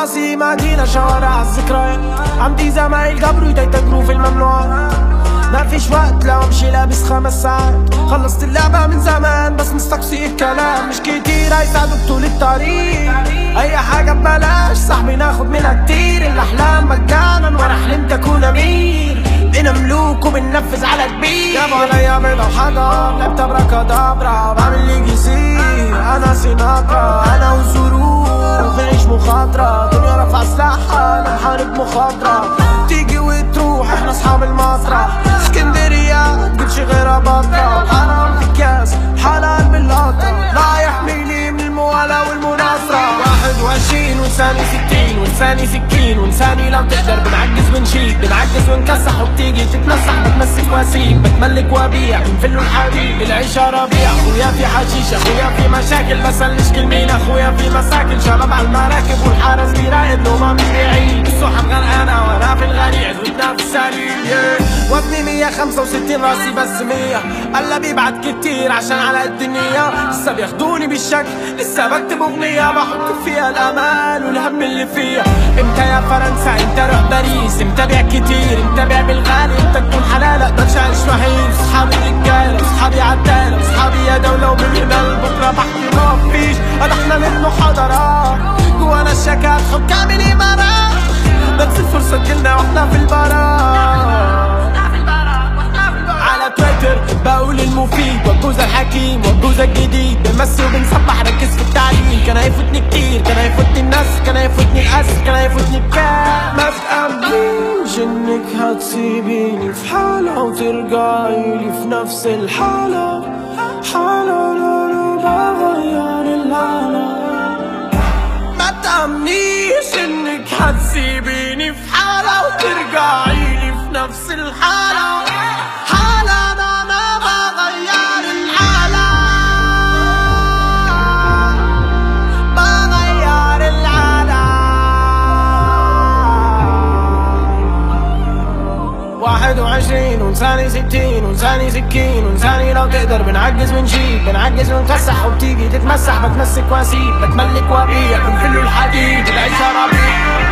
راسي مدينة شوارع الذكريات عندي زمايل قبروا يتجروا في الممنوعات ما فيش وقت لو امشي لابس خمس ساعات خلصت اللعبة من زمان بس مستقصي الكلام مش كتير هيساعدوك طول الطريق اي حاجة ببلاش صاحبي ناخد منها كتير الاحلام مجانا وانا حلمت اكون امير بقينا ملوك وبننفذ على كبير جابوا عليا بيضة وحجر لعبت ابراكادابرا بعمل اللي يصير انا سيناترا انا والظروف نعيش مخاطرة دنيا رفع سلاحها انا محارب مخاطرة تيجي وتروح احنا اصحاب المسرح اسكندرية تجيبش غيرها بطة حرام في الكاس حلال بالقطة لا يحميني من الموالاة والمناصرة واحد وعشرين ولساني ستين ولساني سكين ولساني لو تقدر بنعجز ونشيل بنعجز ونكسح وبتيجي تتنسح بتمسك واسيب بتملك وبيع بنفل الحبيب العيشة ربيع اخويا في حشيش اخويا في مشاكل بسلش كلمين اخويا في مساكن شباب على المراكب والحارس بيراقب نومه مش بعيد السحب غرقانة وانا في الغريع زودنا في السليم yeah. وابني 165 راسي بس 100 قال بيبعت كتير عشان على الدنيا لسه بياخدوني بالشكل لسه بكتب اغنية بحط فيها الامال والهم اللي فيها امتى يا فرنسا امتى اروح باريس امتى بيع كتير امتى بيع بالغالي امتى تكون حلال اقدرش اعيش وحيد صحابي رجالة صحابي عتالة صحابي يا دولة وبالهلال بكرة بحكي ما فيش احنا من محاضرات جوانا الشكات حكام الامارات بس الفرصة تجيلنا واحنا في البراء على تويتر بقول المفيد والجوز الحكيم والجوز الجديد بنمسي وبنصبح ركز في التعليم كان هيفوتني كتير كان هيفوتني الناس كان هيفوتني الأسر كان هيفوتني بكام ما تأمنيش انك هتسيبيني في حالة وترجعي لي في نفس الحالة حالة لا لا بغير الحالة ما تأمنيش انك هتسيبيني في حالة وترجعي لي في نفس الحالة حالة انا انا بغير الحالة بغير الحالة واحد وعشرين ولساني ستين ولساني سكين ولساني لو تقدر بنعجز ونشيل بنعجز ونكسح وبتيجي تتمسح بتمسك واسيب بتملك وابيع بنحل الحديد العيشة ربيع